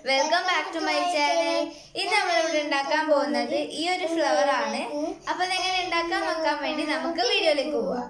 welcome back to my channel ഇന്ന് നമ്മളിവിടെ ഉണ്ടാക്കാൻ പോകുന്നത് ഈ ഒരു ഫ്ലവർ ആണ് അപ്പൊ അതെങ്ങനെ ഉണ്ടാക്കാൻ നോക്കാൻ വേണ്ടി നമുക്ക് വീഡിയോയിലേക്ക് പോവാം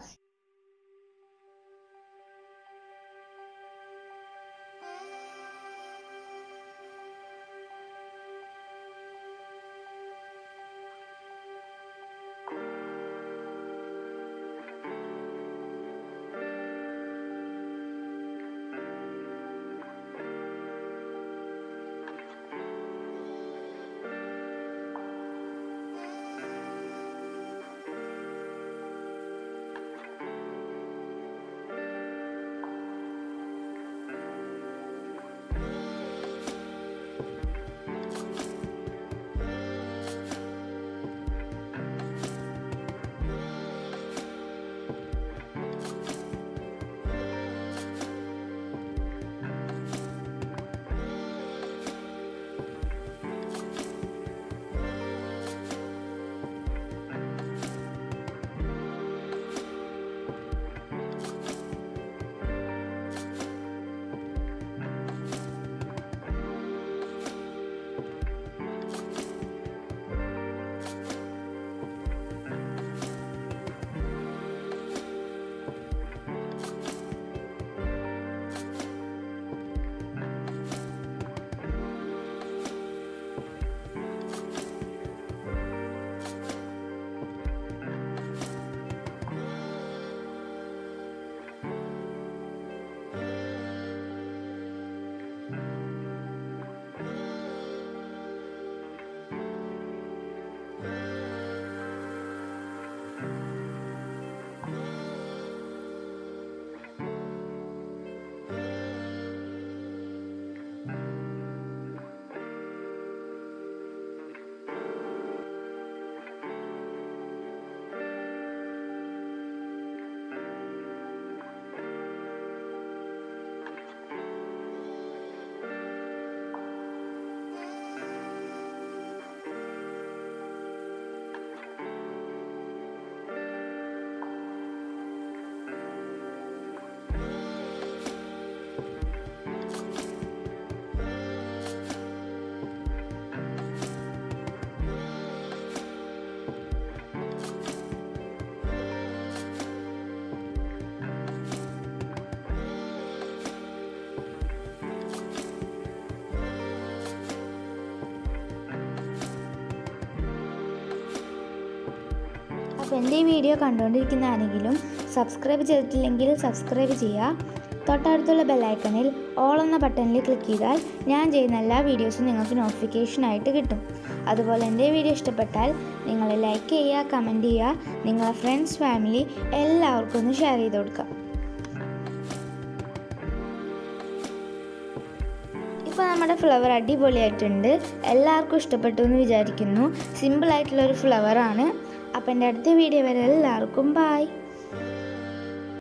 അപ്പോൾ എൻ്റെ ഈ വീഡിയോ കണ്ടുകൊണ്ടിരിക്കുന്ന ആരെങ്കിലും സബ്സ്ക്രൈബ് ചെയ്തിട്ടില്ലെങ്കിൽ സബ്സ്ക്രൈബ് ചെയ്യുക തൊട്ടടുത്തുള്ള ബെല്ലൈക്കണിൽ ഓൾ എന്ന ബട്ടണിൽ ക്ലിക്ക് ചെയ്താൽ ഞാൻ ചെയ്യുന്ന എല്ലാ വീഡിയോസും നിങ്ങൾക്ക് നോട്ടിഫിക്കേഷനായിട്ട് കിട്ടും അതുപോലെ എൻ്റെ വീഡിയോ ഇഷ്ടപ്പെട്ടാൽ നിങ്ങൾ ലൈക്ക് ചെയ്യുക കമൻറ്റ് ചെയ്യുക നിങ്ങളെ ഫ്രണ്ട്സ് ഫാമിലി എല്ലാവർക്കും ഒന്ന് ഷെയർ ചെയ്ത് കൊടുക്കുക ഇപ്പോൾ നമ്മുടെ ഫ്ലവർ അടിപൊളിയായിട്ടുണ്ട് എല്ലാവർക്കും ഇഷ്ടപ്പെട്ടു എന്ന് വിചാരിക്കുന്നു സിമ്പിളായിട്ടുള്ളൊരു ഫ്ലവറാണ് അപ്പം എൻ്റെ അടുത്ത വീഡിയോ വരെ എല്ലാവർക്കും ബായ്